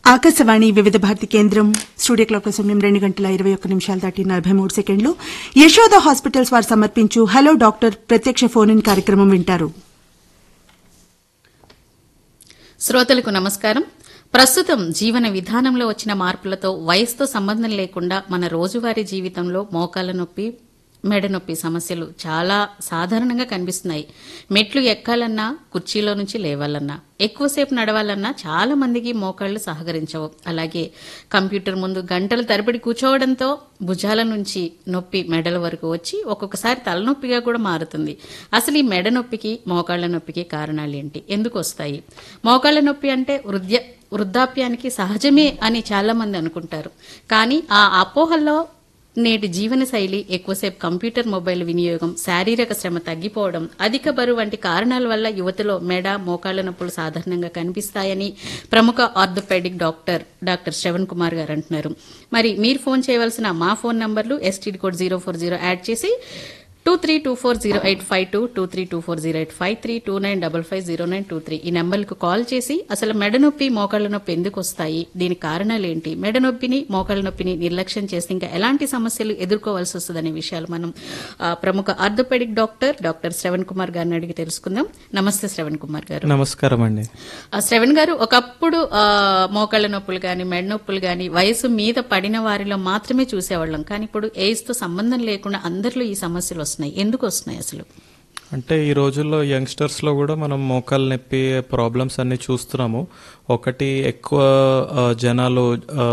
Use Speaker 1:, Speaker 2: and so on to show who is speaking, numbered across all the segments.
Speaker 1: ఆకాశవాణి వివిధ భారతి కేంద్రం studio clock సమయం రెండు గంటల ఇరవై ఒక్క నిమిషాలు దాటి నలభై మూడు సెకండ్లు యశోద హాస్పిటల్స్ వారు సమర్పించు హలో డాక్టర్ ప్రత్యక్ష ఫోన్ ఇన్ కార్యక్రమం వింటారు
Speaker 2: శ్రోతలకు నమస్కారం ప్రస్తుతం జీవన విధానంలో వచ్చిన మార్పులతో వయసుతో సంబంధం లేకుండా మన రోజువారీ జీవితంలో మోకాల నొప్పి మెడ నొప్పి సమస్యలు చాలా సాధారణంగా కనిపిస్తున్నాయి మెట్లు ఎక్కాలన్నా కుర్చీలో నుంచి లేవాలన్నా ఎక్కువసేపు నడవాలన్నా చాలా మందికి మోకాళ్లు సహకరించవు అలాగే కంప్యూటర్ ముందు గంటల తరబడి కూర్చోవడంతో భుజాల నుంచి నొప్పి మెడల వరకు వచ్చి ఒక్కొక్కసారి తలనొప్పిగా కూడా మారుతుంది అసలు ఈ మెడ నొప్పికి మోకాళ్ల నొప్పికి కారణాలు ఏంటి ఎందుకు వస్తాయి మోకాళ్ల నొప్పి అంటే వృద్ధ్య వృద్ధాప్యానికి సహజమే అని చాలా మంది అనుకుంటారు కానీ ఆ అపోహల్లో నేటి జీవనశైలి ఎక్కువసేపు కంప్యూటర్ మొబైల్ వినియోగం శారీరక శ్రమ తగ్గిపోవడం అధిక బరువు వంటి కారణాల వల్ల యువతలో మెడ మోకాళ్ల నొప్పులు సాధారణంగా కనిపిస్తాయని ప్రముఖ orthopaedic doctor doctor Shravan Kumar garu అంటున్నారు మరి మీరు ఫోన్ చేయవలసిన మా ఫోన్ నంబర్లు STD code zero four zero add చేసి two three two four zero eight five two two three two four zero eight five three two nine double five zero nine two three ఈ నెంబర్లకు call చేసి అసలు మెడ నొప్పి మోకాళ్ళ నొప్పి ఎందుకు వస్తాయి దీని కారణాలు ఏంటి మెడ నొప్పిని మోకాళ్ళ నొప్పిని నిర్లక్ష్యం చేస్తే ఇంకా ఎలాంటి సమస్యలు ఎదుర్కోవాల్సి వస్తుందనే విషయాలు మనం ఆ, ప్రముఖ orthopaedic doctor doctor Shravan Kumar గారిని అడిగి తెలుసుకుందాం నమస్తే శ్రవణ్ కుమార్ గారు
Speaker 3: నమస్కారం అండి
Speaker 2: ఆ, శ్రవణ్ గారు ఒకప్పుడు ఆ, మోకాళ్ళ నొప్పులు కానీ మెడ నొప్పులు కానీ వయసు మీద పడిన వారిలో మాత్రమే చూసేవాళ్ళం కానీ ఇప్పుడు ఏజ్ తో సంబంధం లేకుండా అందరిలో ఈ సమస్యలు వస్తున్నాయి ఎందుకు వస్తున్నాయి అసలు
Speaker 3: అంటే ఈ రోజుల్లో యంగ్స్టర్స్లో కూడా మనం మోకాలు నొప్పి ప్రాబ్లమ్స్ అన్ని చూస్తున్నాము ఒకటి ఎక్కువ ఆ, జనాలు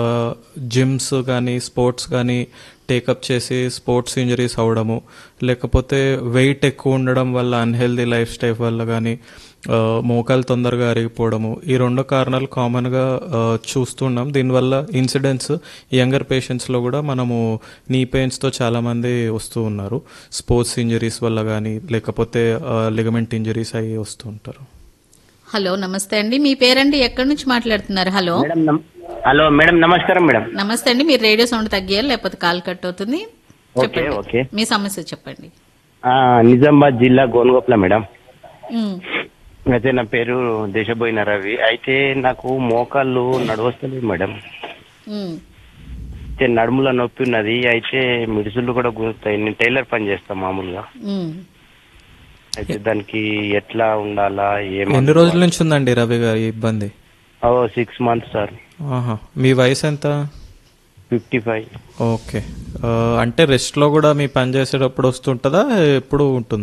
Speaker 3: జిమ్స్ కానీ స్పోర్ట్స్ కానీ టేకప్ చేసి స్పోర్ట్స్ ఇంజరీస్ అవ్వడము లేకపోతే వెయిట్ ఎక్కువ ఉండడం వల్ల అన్హెల్దీ లైఫ్ స్టైల్ వల్ల కానీ మోకాలు తొందరగా అరిగిపోవడము ఈ రెండు కారణాలు కామన్గా చూస్తున్నాం దీనివల్ల ఇన్సిడెంట్స్ యంగర్ పేషెంట్స్లో కూడా మనము నీ పెయిన్స్తో చాలామంది వస్తూ ఉన్నారు స్పోర్ట్స్ ఇంజరీస్ వల్ల కానీ లేకపోతే లిగమెంట్ ఇంజరీస్ అయ్యి వస్తూ ఉంటారు
Speaker 2: హలో నమస్తే అండి మీ పేరండి ఎక్కడి నుంచి మాట్లాడుతున్నారు హలో
Speaker 4: మేడం నమ్- హలో మేడం నమస్కారం మేడం
Speaker 2: నమస్తే అండి మీరు రేడియో సౌండ్ తగ్గియాలి లేకపోతే కాల్ కట్ అవుతుంది
Speaker 4: ఓకే
Speaker 2: చెప్పండి
Speaker 4: ఓకే
Speaker 2: మీ సమస్య చెప్పండి
Speaker 4: ఆ, నిజామాబాద్ జిల్లా గోన్గోప్ల మేడం
Speaker 2: ఉమ్,
Speaker 4: అయితే నా పేరు దేశబోయిన రవి అయితే నాకు మోకాళ్ళు నడవస్తలేదు మేడం
Speaker 2: ఉమ్,
Speaker 4: అయితే నడుముల నొప్పి ఉన్నది అయితే మిడుసులు కూడా గురుతాయి నేను టైలర్ పని చేస్తాను మామూలుగా
Speaker 2: ఉమ్.
Speaker 4: అయితే దానికి ఎట్లా ఉండాలా ఏం
Speaker 3: ఎన్ని రోజుల నుంచి ఉందండి రవి గారి ఈ ఇబ్బంది
Speaker 4: ఓ సిక్స్ మంత్స్ సార్
Speaker 3: ఆహా మీ వయసు ఎంత
Speaker 4: ఫిఫ్టీ ఫైవ్
Speaker 3: ఓకే ఆ, అంటే రెస్ట్లో కూడా మీ పని చేసేటప్పుడు వస్తుంటుందా ఎప్పుడు ఉంటుంది